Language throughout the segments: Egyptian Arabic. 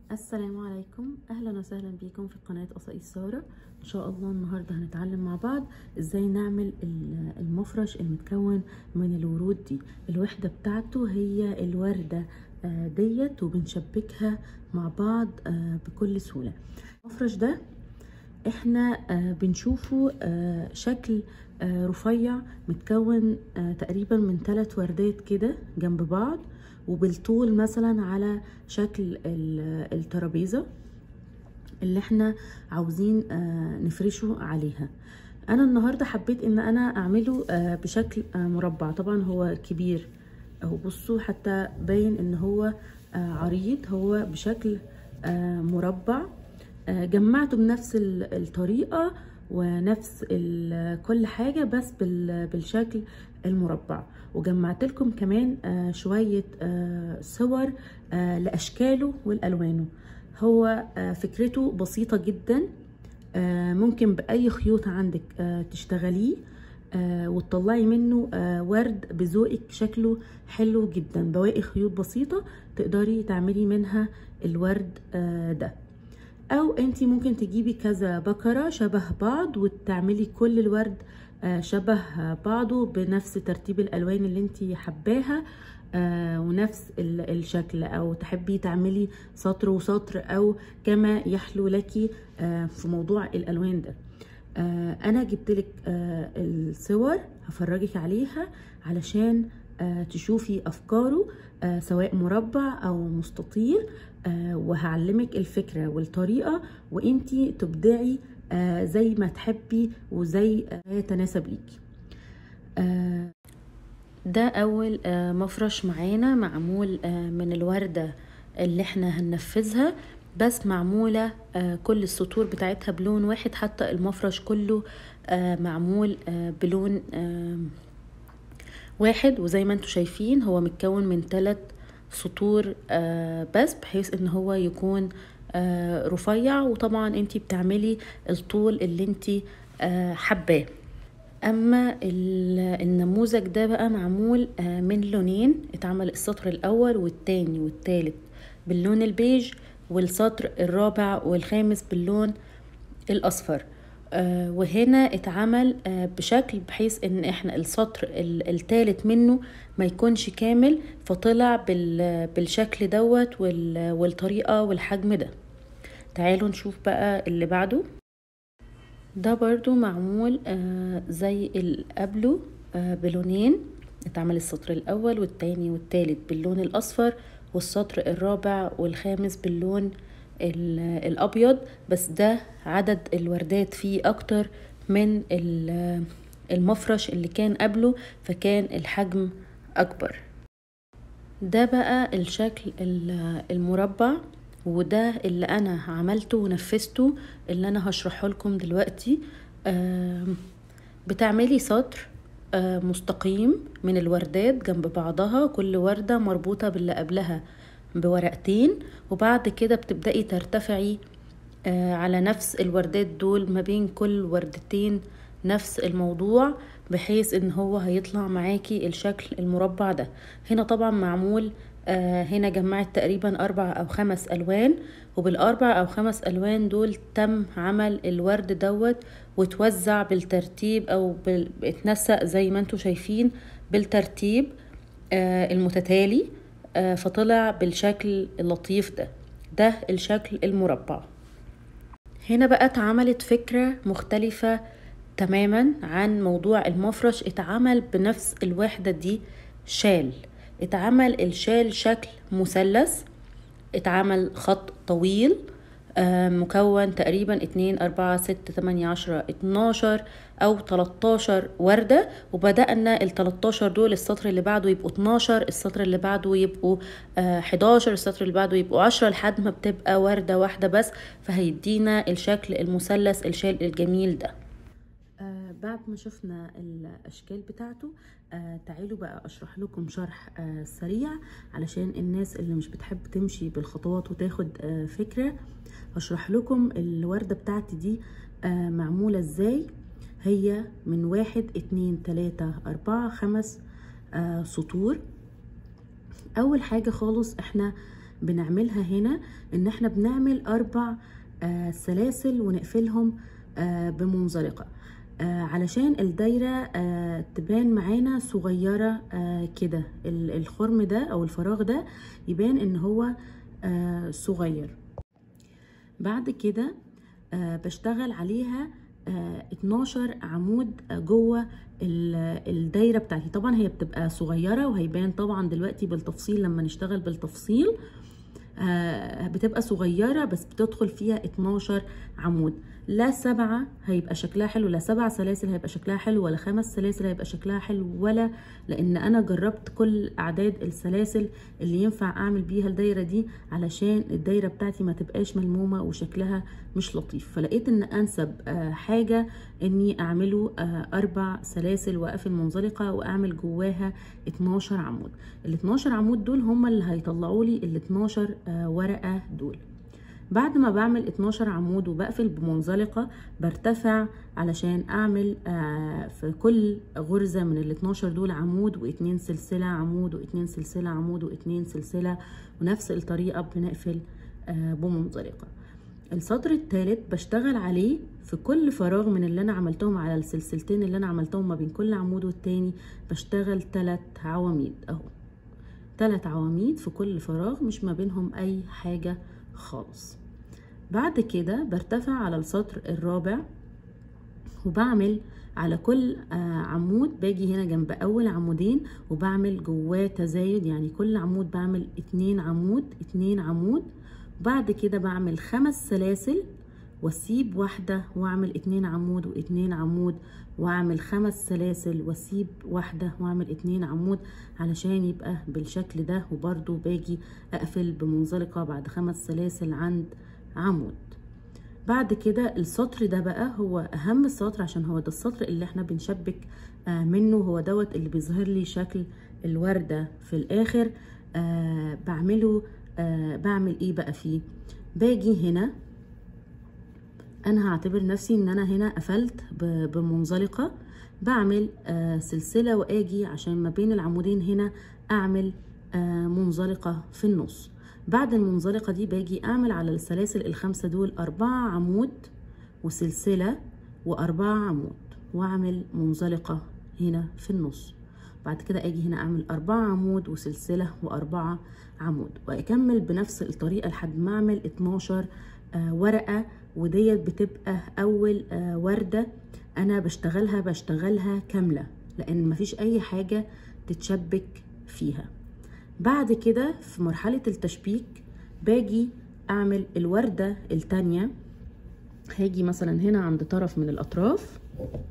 السلام عليكم اهلا وسهلا بيكم في قناه قصائص ساره ان شاء الله النهارده هنتعلم مع بعض ازاي نعمل ال- المفرش المتكون من الورود دي الوحده بتاعته هي الورده آه، ديت وبنشبكها مع بعض آه، بكل سهوله المفرش ده احنا آه، بنشوفه آه، شكل آه، رفيع متكون آه، تقريبا من ثلاث وردات كده جنب بعض وبالطول مثلا على شكل ال- الترابيزه اللي احنا عاوزين آه، نفرشه عليها انا النهارده حبيت ان انا اعمله آه، بشكل آه، مربع طبعا هو كبير اهو بصوا حتى باين ان هو آه، عريض هو بشكل آه، مربع آه، جمعته بنفس ال- الطريقه ونفس ال- كل حاجه بس بال- بالشكل المربع وجمعت لكم كمان آه، شويه آه، صور آه، لاشكاله والالوانه هو آه، فكرته بسيطه جدا آه، ممكن باي خيوط عندك آه، تشتغليه آه، وتطلعي منه آه، ورد بذوقك شكله حلو جدا بواقي خيوط بسيطه تقدري تعملي منها الورد آه، ده او انتي ممكن تجيبي كذا بكرة شبه بعض وتعملي كل الورد آه، شبه بعضه بنفس ترتيب الالوان اللي انتي حباها آه، ونفس ال- الشكل او تحبي تعملي سطر وسطر او كما يحلو لك آه، في موضوع الالوان ده آه، انا جبت لك الصور هفرجك عليها علشان آه، تشوفي افكاره آه، سواء مربع او مستطيل آه، وهعلمك الفكره والطريقه وانتي تبدعي آه، زي ما تحبي وزي ما يتناسب ليكي آه، ده اول آه، مفرش معانا معمول آه، من الوردة اللي احنا هننفذها بس معمولة آه، كل السطور بتاعتها بلون واحد حتى المفرش كله آه، معمول آه، بلون آه، واحد وزي ما انتم شايفين هو متكون من ثلاث سطور آه، بس بحيث ان هو يكون آه، رفيع وطبعا انتي بتعملي الطول اللي انتي آه، حباه اما ال- النموذج ده بقى معمول آه، من لونين اتعمل السطر الاول والتاني والتالت باللون البيج والسطر الرابع والخامس باللون الاصفر آه، وهنا اتعمل آه، بشكل بحيث ان احنا السطر ال- التالت منه ما يكونش كامل فطلع بال- بالشكل دوت وال- والطريقة والحجم ده تعالوا نشوف بقى اللي بعده ده برضو معمول آه زي اللي قبله آه بلونين اتعمل السطر الاول والتاني والتالت باللون الاصفر والسطر الرابع والخامس باللون ال- الابيض بس ده عدد الوردات فيه اكتر من ال- المفرش اللي كان قبله فكان الحجم اكبر ده بقى الشكل ال- المربع وده اللي انا عملته ونفذته اللي انا هشرحه لكم دلوقتي آم، بتعملي سطر آه، مستقيم من الوردات جنب بعضها كل وردة مربوطة باللي قبلها بورقتين وبعد كده بتبدأي ترتفعي آه، على نفس الوردات دول ما بين كل وردتين نفس الموضوع بحيث ان هو هيطلع معاكي الشكل المربع ده هنا طبعا معمول آه، هنا جمعت تقريبا اربع او خمس الوان وبالاربع او خمس الوان دول تم عمل الورد دوت وتوزع بالترتيب او بال... اتنسق زي ما انتم شايفين بالترتيب آه، المتتالي آه، فطلع بالشكل اللطيف ده ده الشكل المربع هنا بقى اتعملت فكرة مختلفة تماما عن موضوع المفرش اتعمل بنفس الوحدة دي شال اتعمل الشال شكل مثلث اتعمل خط طويل آه، مكون تقريبا اتنين اربعة ستة تمانية عشرة اتناشر او تلاتاشر وردة وبدأنا التلاتاشر دول السطر اللي بعده يبقوا اتناشر السطر اللي بعده يبقوا آه، حداشر السطر اللي بعده يبقوا عشرة لحد ما بتبقى وردة واحدة بس فهيدينا الشكل المثلث الشال الجميل ده آه بعد ما شفنا الاشكال بتاعته آه تعالوا بقى اشرح لكم شرح آه سريع علشان الناس اللي مش بتحب تمشي بالخطوات وتاخد آه فكرة هشرح لكم الوردة بتاعتي دي آه معمولة ازاي هي من واحد اتنين تلاتة اربعة خمس آه سطور اول حاجة خالص احنا بنعملها هنا ان احنا بنعمل اربع آه سلاسل ونقفلهم آه بمنزلقة آه علشان الدايرة آه تبان معانا صغيرة آه كده الخرم ده او الفراغ ده يبان ان هو آه صغير بعد كده آه بشتغل عليها آه 12 عمود آه جوه الدايره بتاعتي طبعا هي بتبقى صغيره وهيبان طبعا دلوقتي بالتفصيل لما نشتغل بالتفصيل آه بتبقى صغيره بس بتدخل فيها 12 عمود لا سبعة هيبقى شكلها حلو لا سبع سلاسل هيبقى شكلها حلو ولا خمس سلاسل هيبقى شكلها حلو ولا لان انا جربت كل اعداد السلاسل اللي ينفع اعمل بيها الدايرة دي علشان الدايرة بتاعتي ما تبقاش ملمومة وشكلها مش لطيف فلقيت ان انسب حاجة اني اعمله اربع سلاسل واقفل منزلقة واعمل جواها 12 عمود ال 12 عمود دول هم اللي هيطلعوا لي ال 12 ورقة دول بعد ما بعمل 12 عمود وبقفل بمنزلقة برتفع علشان اعمل آه في كل غرزة من ال 12 دول عمود واتنين سلسلة عمود واتنين سلسلة عمود واتنين سلسلة ونفس الطريقة بنقفل آه بمنزلقة السطر الثالث بشتغل عليه في كل فراغ من اللي انا عملتهم على السلسلتين اللي انا عملتهم ما بين كل عمود والتاني بشتغل ثلاث عواميد اهو ثلاث عواميد في كل فراغ مش ما بينهم اي حاجة خالص بعد كده برتفع على السطر الرابع وبعمل على كل عمود باجي هنا جنب اول عمودين وبعمل جواه تزايد يعني كل عمود بعمل اتنين عمود اتنين عمود بعد كده بعمل خمس سلاسل واسيب واحدة واعمل اتنين عمود واتنين عمود واعمل خمس سلاسل واسيب واحدة واعمل اتنين عمود علشان يبقى بالشكل ده وبرضو باجي اقفل بمنزلقة بعد خمس سلاسل عند عمود بعد كده السطر ده بقى هو اهم سطر عشان هو ده السطر اللي احنا بنشبك آه منه هو دوت اللي بيظهر لي شكل الوردة في الاخر آه بعمله آه بعمل ايه بقى فيه باجي هنا انا هعتبر نفسي ان انا هنا قفلت بمنزلقة بعمل آه سلسلة واجي عشان ما بين العمودين هنا اعمل آه منزلقة في النص بعد المنزلقة دي باجي اعمل على السلاسل الخمسة دول اربعة عمود وسلسلة واربعة عمود واعمل منزلقة هنا في النص بعد كده اجي هنا اعمل اربعة عمود وسلسلة واربعة عمود واكمل بنفس الطريقة لحد ما اعمل 12 آه ورقة وديت بتبقى اول آه وردة انا بشتغلها بشتغلها كاملة لان مفيش اي حاجة تتشبك فيها بعد كده في مرحلة التشبيك باجي اعمل الوردة التانية هاجي مثلا هنا عند طرف من الاطراف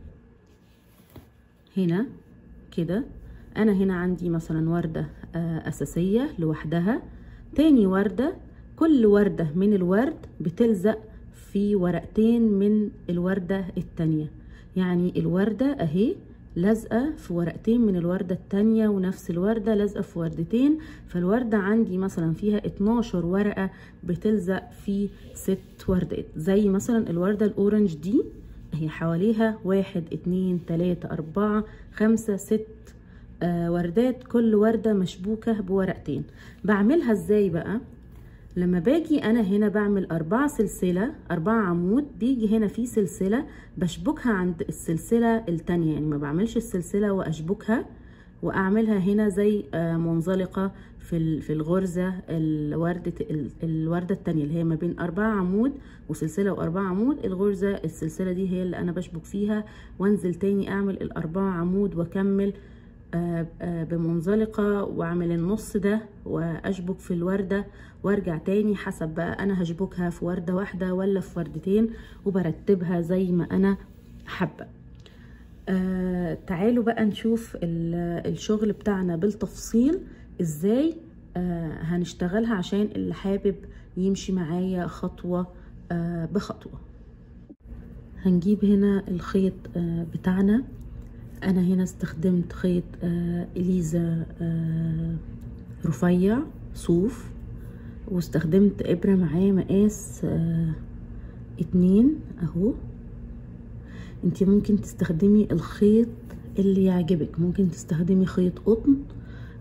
هنا كده انا هنا عندي مثلا وردة اساسية لوحدها تاني وردة كل وردة من الورد بتلزق في ورقتين من الوردة التانية يعني الوردة اهي لازقة في ورقتين من الوردة التانية ونفس الوردة لازقة في وردتين فالوردة عندي مثلا فيها 12 ورقة بتلزق في ست وردات زي مثلا الوردة الأورنج دي هي حواليها واحد اتنين تلاتة أربعة خمسة ست آه وردات كل وردة مشبوكة بورقتين بعملها ازاي بقى لما باجي انا هنا بعمل اربعة سلسلة اربعة عمود بيجي هنا في سلسلة بشبكها عند السلسلة التانية يعني ما بعملش السلسلة واشبكها واعملها هنا زي منزلقة في في الغرزة الوردة الوردة التانية اللي هي ما بين اربعة عمود وسلسلة واربعة عمود الغرزة السلسلة دي هي اللي انا بشبك فيها وانزل تاني اعمل الاربعة عمود واكمل بمنزلقة واعمل النص ده واشبك في الوردة وارجع تاني حسب بقى انا هشبكها في وردة واحدة ولا في وردتين وبرتبها زي ما انا حابة آه تعالوا بقى نشوف الشغل بتاعنا بالتفصيل ازاي آه هنشتغلها عشان اللي حابب يمشي معايا خطوة آه بخطوة هنجيب هنا الخيط آه بتاعنا انا هنا استخدمت خيط آه اليزا آه رفيع صوف واستخدمت ابرة معاه مقاس آه اتنين اهو انتي ممكن تستخدمي الخيط اللي يعجبك ممكن تستخدمي خيط قطن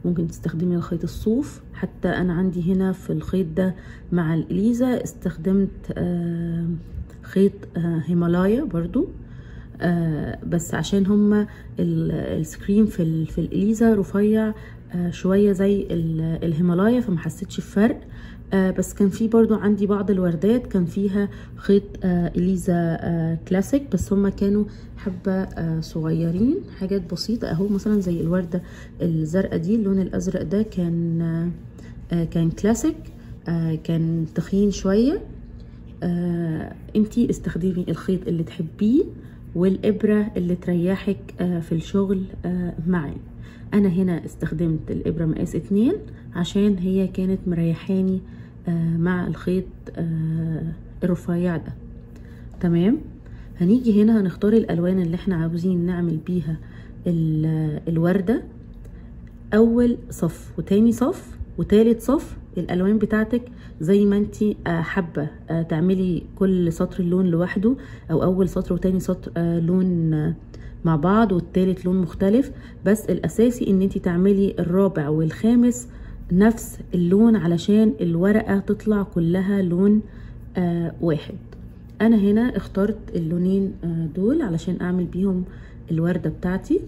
ممكن تستخدمي الخيط الصوف حتى انا عندي هنا في الخيط ده مع الاليزا استخدمت آه خيط آه هيمالايا برضو آه بس عشان هما السكرين في في الاليزا رفيع آه شويه زي الهيمالايا فما حسيتش بفرق آه بس كان في برضو عندي بعض الوردات كان فيها خيط آه اليزا آه كلاسيك بس هما كانوا حبة آه صغيرين حاجات بسيطة اهو مثلا زي الوردة الزرقاء دي اللون الازرق ده كان آه كان كلاسيك آه كان تخين شوية آه انتي استخدمي الخيط اللي تحبيه والابرة اللي تريحك آه في الشغل آه معاه انا هنا استخدمت الابرة مقاس اتنين عشان هي كانت مريحاني آه مع الخيط آه الرفيع ده تمام هنيجي هنا هنختار الالوان اللي احنا عاوزين نعمل بيها الوردة اول صف وتاني صف وتالت صف الالوان بتاعتك زي ما انت حابه تعملي كل سطر اللون لوحده او اول سطر وتاني سطر لون مع بعض والتالت لون مختلف بس الاساسي ان انت تعملي الرابع والخامس نفس اللون علشان الورقه تطلع كلها لون آه واحد انا هنا اخترت اللونين آه دول علشان اعمل بيهم الورده بتاعتي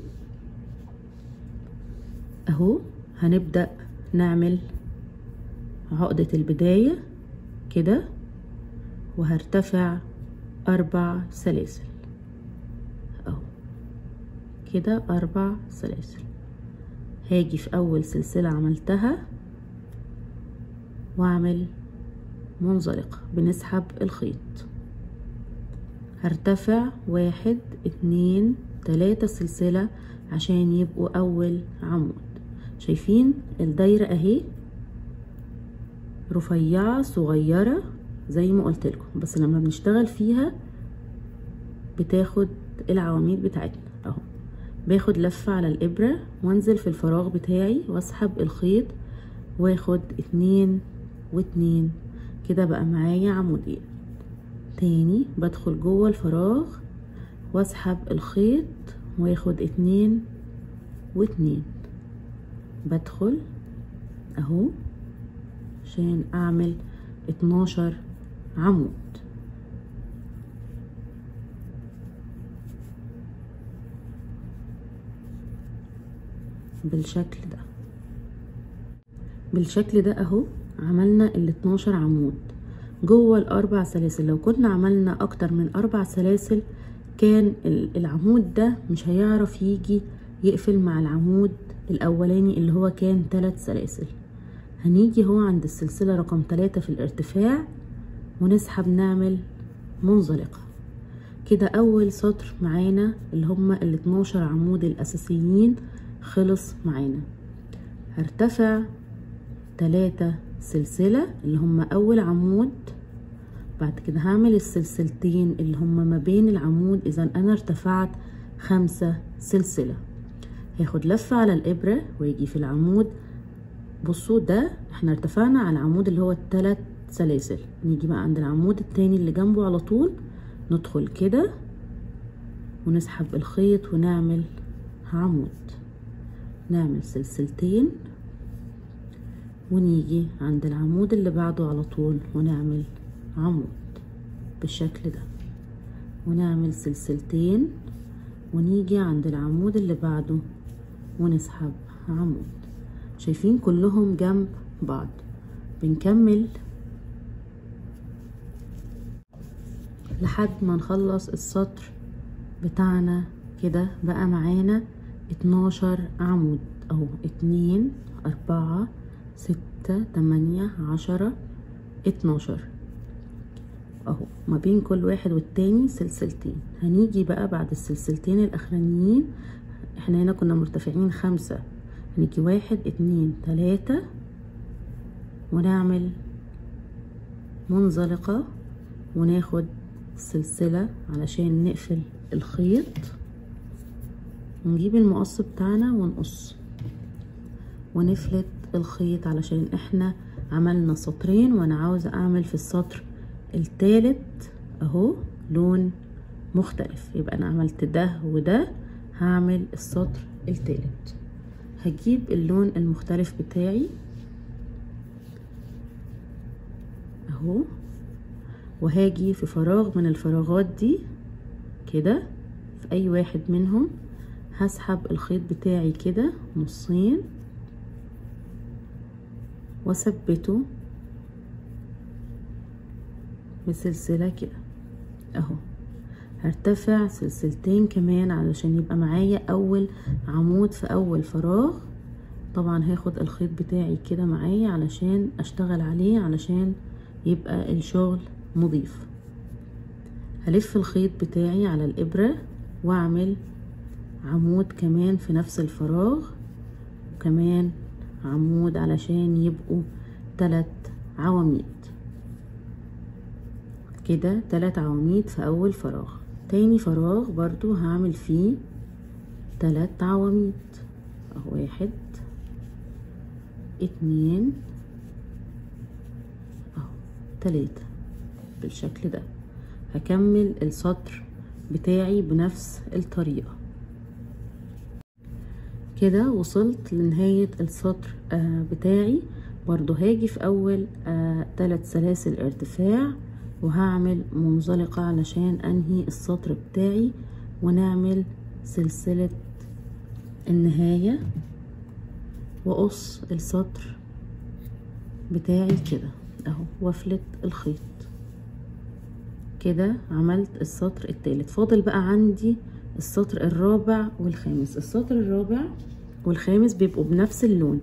اهو هنبدا نعمل عقده البدايه كده وهرتفع اربع سلاسل اهو كده اربع سلاسل هاجي في اول سلسلة عملتها واعمل منزلقة بنسحب الخيط هرتفع واحد اتنين تلاتة سلسلة عشان يبقوا اول عمود شايفين الدايرة اهي رفيعة صغيرة زي ما قلت لكم بس لما بنشتغل فيها بتاخد العواميد بتاعتنا اهو باخد لفة على الإبرة وانزل في الفراغ بتاعي واسحب الخيط واخد اتنين واتنين كده بقى معايا عمودين تاني بدخل جوه الفراغ واسحب الخيط واخد اتنين واتنين بدخل اهو عشان اعمل اتناشر عمود بالشكل ده بالشكل ده اهو عملنا ال 12 عمود جوه الاربع سلاسل لو كنا عملنا اكتر من اربع سلاسل كان العمود ده مش هيعرف يجي يقفل مع العمود الاولاني اللي هو كان ثلاث سلاسل هنيجي هو عند السلسلة رقم ثلاثة في الارتفاع ونسحب نعمل منزلقة كده اول سطر معانا اللي هما ال 12 عمود الاساسيين خلص معانا هرتفع تلاتة سلسلة اللي هما اول عمود بعد كده هعمل السلسلتين اللي هما ما بين العمود اذا انا ارتفعت خمسة سلسلة هاخد لفة على الابرة ويجي في العمود بصوا ده احنا ارتفعنا على العمود اللي هو التلات سلاسل نيجي بقى عند العمود التاني اللي جنبه على طول ندخل كده ونسحب الخيط ونعمل عمود نعمل سلسلتين ونيجي عند العمود اللي بعده على طول ونعمل عمود بالشكل ده ونعمل سلسلتين ونيجي عند العمود اللي بعده ونسحب عمود شايفين كلهم جنب بعض بنكمل لحد ما نخلص السطر بتاعنا كده بقى معانا اتناشر عمود اهو اتنين اربعة ستة تمانية عشرة اتناشر اهو ما بين كل واحد والتاني سلسلتين هنيجي بقى بعد السلسلتين الاخرانيين احنا هنا كنا مرتفعين خمسة هنيجي واحد اتنين تلاتة ونعمل منزلقة وناخد سلسلة علشان نقفل الخيط ونجيب المقص بتاعنا ونقص ونفلت الخيط علشان احنا عملنا سطرين وانا عاوزة اعمل في السطر التالت اهو لون مختلف يبقى انا عملت ده وده هعمل السطر التالت هجيب اللون المختلف بتاعي اهو وهاجي في فراغ من الفراغات دي كده في اي واحد منهم هسحب الخيط بتاعي كده نصين واثبته بسلسلة كده اهو هرتفع سلسلتين كمان علشان يبقى معايا اول عمود في اول فراغ طبعا هاخد الخيط بتاعي كده معايا علشان اشتغل عليه علشان يبقى الشغل نظيف هلف الخيط بتاعي على الابرة واعمل عمود كمان في نفس الفراغ وكمان عمود علشان يبقوا تلات عواميد كده تلات عواميد في اول فراغ تاني فراغ برضو هعمل فيه تلات عواميد اهو واحد اتنين اهو تلاتة بالشكل ده هكمل السطر بتاعي بنفس الطريقة كده وصلت لنهاية السطر آه بتاعي برضو هاجي في اول آه تلات سلاسل ارتفاع وهعمل منزلقة علشان انهي السطر بتاعي ونعمل سلسلة النهاية واقص السطر بتاعي كده اهو وافلت الخيط كده عملت السطر التالت فاضل بقى عندي السطر الرابع والخامس السطر الرابع والخامس بيبقوا بنفس اللون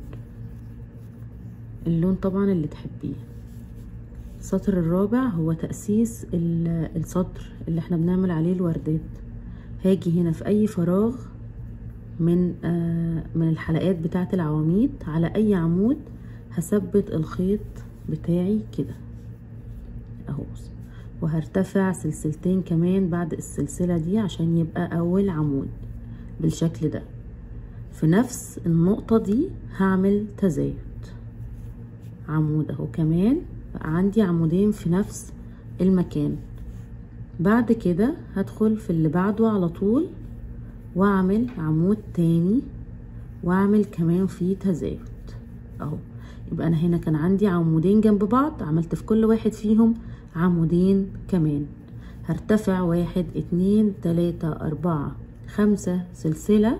اللون طبعا اللي تحبيه السطر الرابع هو تأسيس السطر اللي احنا بنعمل عليه الوردات هاجي هنا في اي فراغ من آه من الحلقات بتاعه العواميد على اي عمود هثبت الخيط بتاعي كده اهو وهرتفع سلسلتين كمان بعد السلسلة دي عشان يبقى اول عمود بالشكل ده في نفس النقطة دي هعمل تزايد عمود اهو كمان بقى عندي عمودين في نفس المكان بعد كده هدخل في اللي بعده على طول واعمل عمود تاني واعمل كمان فيه تزايد اهو يبقى انا هنا كان عندي عمودين جنب بعض عملت في كل واحد فيهم عمودين كمان هرتفع واحد اتنين تلاتة اربعة خمسة سلسلة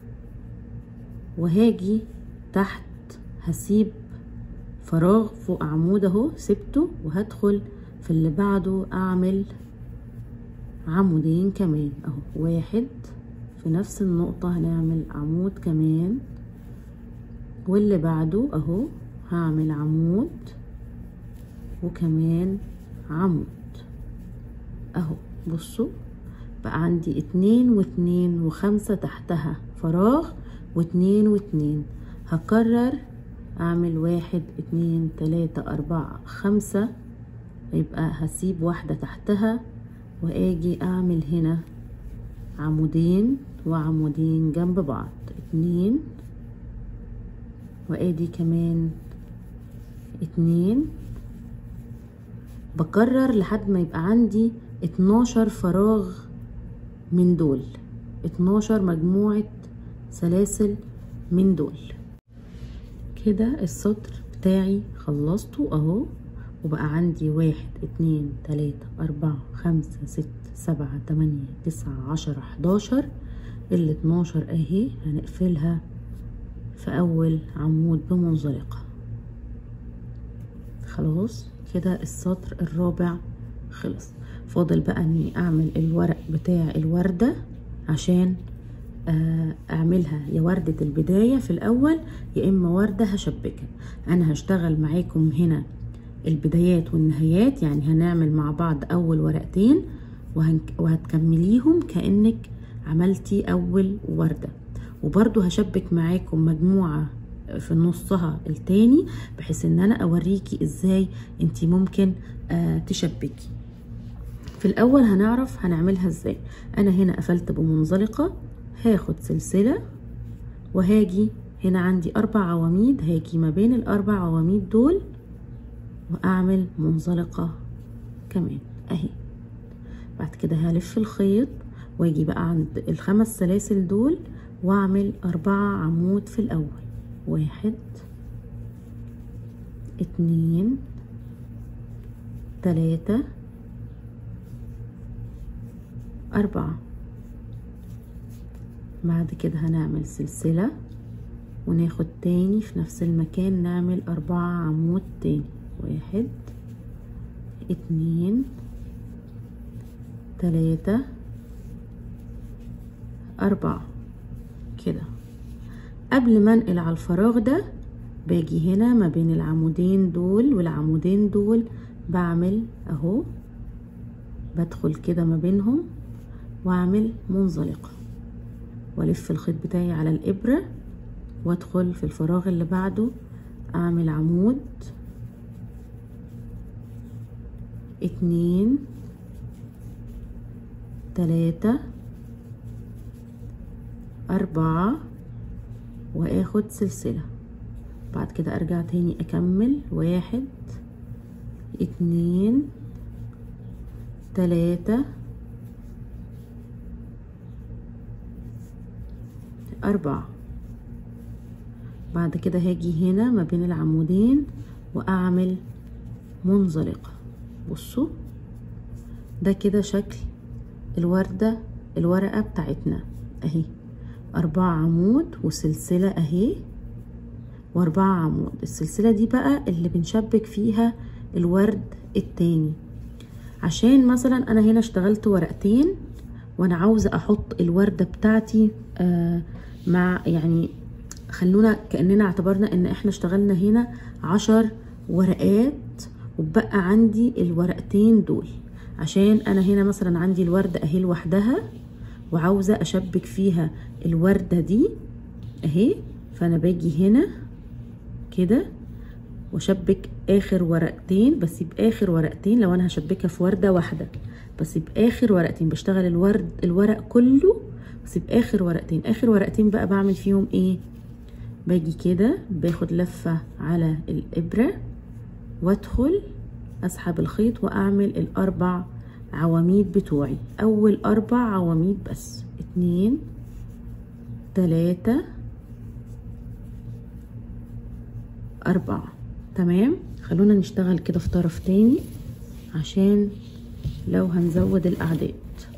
وهاجي تحت هسيب فراغ فوق عمود اهو سبته وهدخل في اللي بعده اعمل عمودين كمان اهو واحد في نفس النقطة هنعمل عمود كمان واللي بعده اهو هعمل عمود وكمان عمود اهو بصوا بقى عندي اتنين واتنين وخمسة تحتها فراغ واتنين واتنين هكرر اعمل واحد اتنين تلاتة اربعة خمسة يبقى هسيب واحدة تحتها واجي اعمل هنا عمودين وعمودين جنب بعض اتنين وادي كمان اتنين بكرر لحد ما يبقى عندي اتناشر فراغ من دول اتناشر مجموعة سلاسل من دول كده السطر بتاعي خلصته اهو وبقى عندي واحد اتنين تلاتة اربعة خمسة ستة سبعة تمانية تسعة عشرة حداشر الاتناشر اهي هنقفلها في اول عمود بمنزلقة خلاص كده السطر الرابع خلص فاضل بقى اني اعمل الورق بتاع الوردة عشان اعملها يا وردة البداية في الاول يا اما وردة هشبكها انا هشتغل معاكم هنا البدايات والنهايات يعني هنعمل مع بعض اول ورقتين وهتكمليهم كأنك عملتي اول وردة وبرضو هشبك معاكم مجموعة في نصها التاني بحيث ان انا اوريكي ازاي انتي ممكن آه تشبكي في الاول هنعرف هنعملها ازاي انا هنا قفلت بمنزلقة هاخد سلسلة وهاجي هنا عندي اربع عواميد هاجي ما بين الاربع عواميد دول واعمل منزلقة كمان اهي بعد كده هلف الخيط واجي بقى عند الخمس سلاسل دول واعمل أربعة عمود في الأول واحد اتنين تلاتة أربعة بعد كده هنعمل سلسلة وناخد تاني في نفس المكان نعمل أربعة عمود تاني واحد اتنين تلاتة أربعة كده قبل ما انقل على الفراغ ده باجي هنا ما بين العمودين دول والعمودين دول بعمل اهو بدخل كده ما بينهم واعمل منزلقة والف الخيط بتاعي على الابرة وادخل في الفراغ اللي بعده اعمل عمود اتنين تلاتة أربعة وآخد سلسلة بعد كده أرجع تاني أكمل واحد اتنين تلاتة أربعة بعد كده هاجي هنا ما بين العمودين وأعمل منزلقة بصوا ده كده شكل الوردة الورقة بتاعتنا اهي أربعة عمود وسلسلة اهي وأربعة عمود السلسلة دي بقى اللي بنشبك فيها الورد التاني عشان مثلا أنا هنا اشتغلت ورقتين وأنا عاوزة أحط الوردة بتاعتي آه مع يعني خلونا كأننا اعتبرنا إن احنا اشتغلنا هنا عشر ورقات وبقى عندي الورقتين دول عشان انا هنا مثلا عندي الوردة اهي لوحدها وعاوزة اشبك فيها الوردة دي اهي فانا باجي هنا كده واشبك اخر ورقتين بسيب اخر ورقتين لو انا هشبكها في وردة واحدة بسيب اخر ورقتين بشتغل الورد الورق كله بسيب اخر ورقتين اخر ورقتين بقى بعمل فيهم ايه باجي كده باخد لفة على الابرة وادخل اسحب الخيط واعمل الاربع عواميد بتوعي اول اربع عواميد بس اتنين تلاتة اربعة تمام خلونا نشتغل كده في طرف تاني عشان لو هنزود الاعداد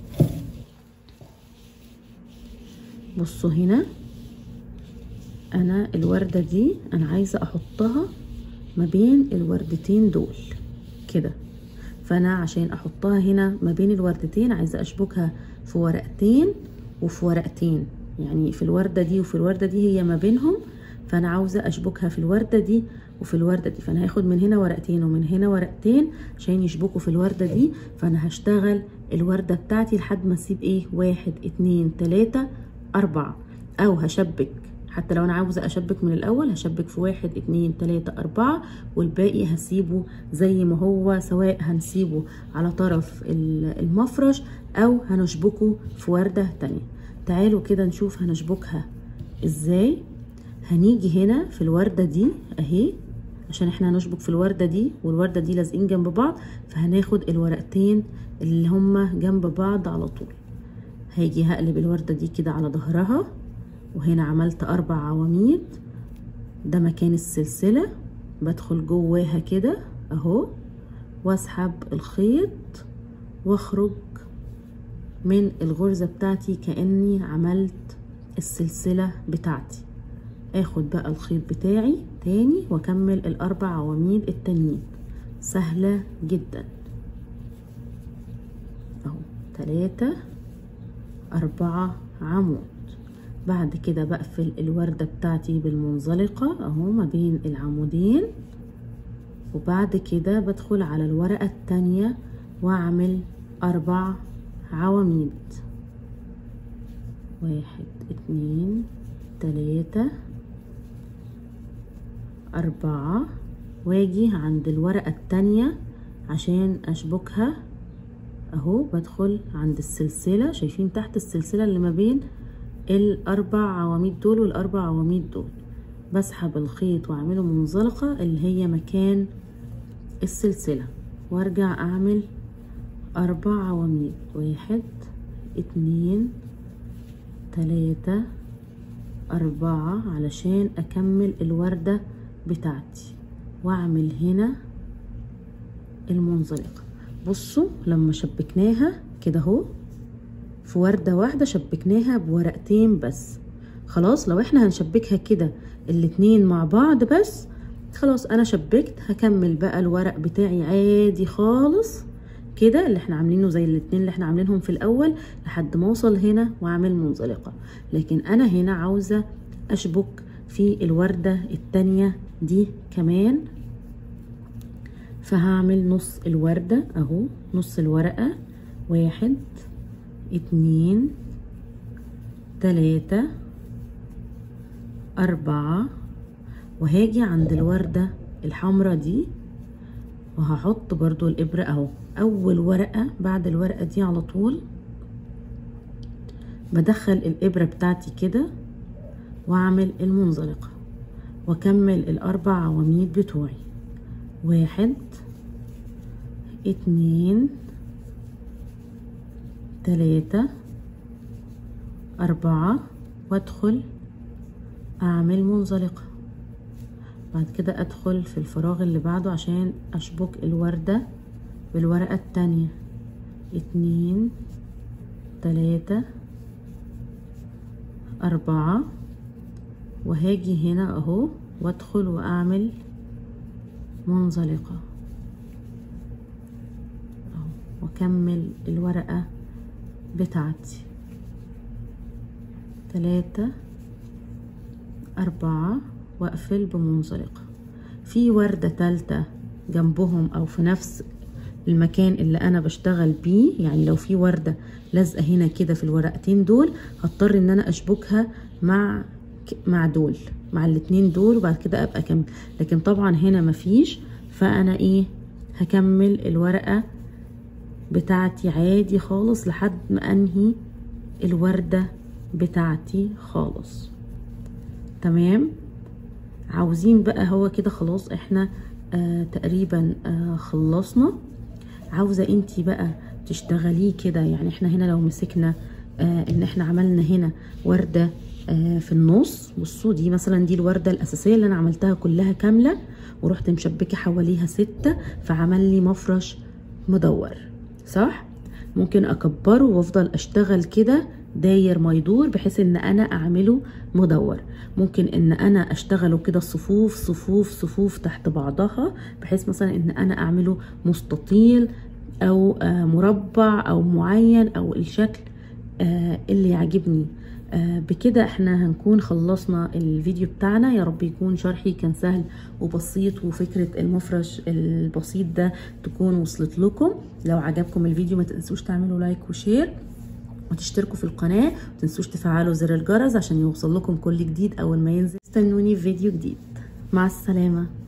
بصوا هنا انا الوردة دي انا عايزة احطها ما بين الوردتين دول كده فانا عشان احطها هنا ما بين الوردتين عايزه اشبكها في ورقتين وفي ورقتين يعني في الورده دي وفي الورده دي هي ما بينهم فانا عاوزه اشبكها في الورده دي وفي الورده دي فانا هاخد من هنا ورقتين ومن هنا ورقتين عشان يشبكوا في الورده دي فانا هشتغل الورده بتاعتي لحد ما اسيب ايه واحد اتنين تلاته اربعه او هشبك حتى لو انا عاوزة اشبك من الاول هشبك في واحد اتنين تلاتة اربعة والباقي هسيبه زي ما هو سواء هنسيبه على طرف المفرش او هنشبكه في وردة تانية تعالوا كده نشوف هنشبكها ازاي هنيجي هنا في الوردة دي اهي عشان احنا هنشبك في الوردة دي والوردة دي لازقين جنب بعض فهناخد الورقتين اللي هما جنب بعض على طول هاجي هقلب الوردة دي كده على ظهرها وهنا عملت اربع عواميد ده مكان السلسلة بدخل جواها كده اهو واسحب الخيط واخرج من الغرزة بتاعتي كأني عملت السلسلة بتاعتي اخد بقى الخيط بتاعي تاني واكمل الاربع عواميد التانيين سهلة جدا اهو تلاتة اربعة عمود بعد كده بقفل الوردة بتاعتي بالمنزلقة اهو ما بين العمودين وبعد كده بدخل على الورقة التانية واعمل اربع عواميد واحد اتنين تلاتة اربعة واجي عند الورقة التانية عشان اشبكها اهو بدخل عند السلسلة شايفين تحت السلسلة اللي ما بين الاربع عواميد دول والاربع عواميد دول بسحب الخيط واعمله منزلقة اللي هي مكان السلسلة وارجع اعمل اربع عواميد واحد اتنين تلاتة أربعة علشان أكمل الوردة بتاعتي وأعمل هنا المنزلقة بصوا لما شبكناها كده اهو في وردة واحدة شبكناها بورقتين بس خلاص لو احنا هنشبكها كده الاتنين مع بعض بس خلاص انا شبكت هكمل بقى الورق بتاعي عادي خالص كده اللي احنا عاملينه زي الاتنين اللي احنا عاملينهم في الاول لحد ما اوصل هنا واعمل منزلقة لكن انا هنا عاوزة اشبك في الوردة التانية دي كمان فهعمل نص الوردة اهو نص الورقة واحد اتنين تلاتة أربعة وهاجي عند الوردة الحمرة دي وهحط برضو الإبرة أهو أول ورقة بعد الورقة دي على طول بدخل الإبرة بتاعتي كده وأعمل المنزلقة وأكمل الأربع عواميد بتوعي واحد اتنين تلاتة أربعة وأدخل أعمل منزلقة بعد كده أدخل في الفراغ اللي بعده عشان أشبك الوردة بالورقة التانية اتنين تلاتة أربعة وهاجي هنا أهو وأدخل وأعمل منزلقة أهو وأكمل الورقة بتاعتي تلاتة أربعة وأقفل بمنزلقة في وردة تالتة جنبهم أو في نفس المكان اللي أنا بشتغل بيه يعني لو في وردة لازقة هنا كده في الورقتين دول هضطر إن أنا أشبكها مع مع دول مع الاتنين دول وبعد كده أبقى أكمل لكن طبعا هنا مفيش فأنا إيه هكمل الورقة بتاعتي عادي خالص لحد ما أنهي الوردة بتاعتي خالص تمام عاوزين بقى هو كده خلاص احنا آه تقريبا آه خلصنا عاوزة انتي بقى تشتغليه كده يعني احنا هنا لو مسكنا آه ان احنا عملنا هنا وردة آه في النص بصوا دي مثلا دي الوردة الاساسية اللي انا عملتها كلها كاملة ورحت مشبكة حواليها ستة فعمل لي مفرش مدور صح ممكن اكبره وافضل اشتغل كده داير ما يدور بحيث ان انا اعمله مدور ممكن ان انا اشتغله كده صفوف صفوف صفوف تحت بعضها بحيث مثلا ان انا اعمله مستطيل او مربع او معين او الشكل اللي يعجبني بكده احنا هنكون خلصنا الفيديو بتاعنا يا رب يكون شرحي كان سهل وبسيط وفكرة المفرش البسيط ده تكون وصلت لكم لو عجبكم الفيديو ما تنسوش تعملوا لايك وشير وتشتركوا في القناة وتنسوش تفعلوا زر الجرس عشان يوصل لكم كل جديد أول ما ينزل استنوني في فيديو جديد مع السلامة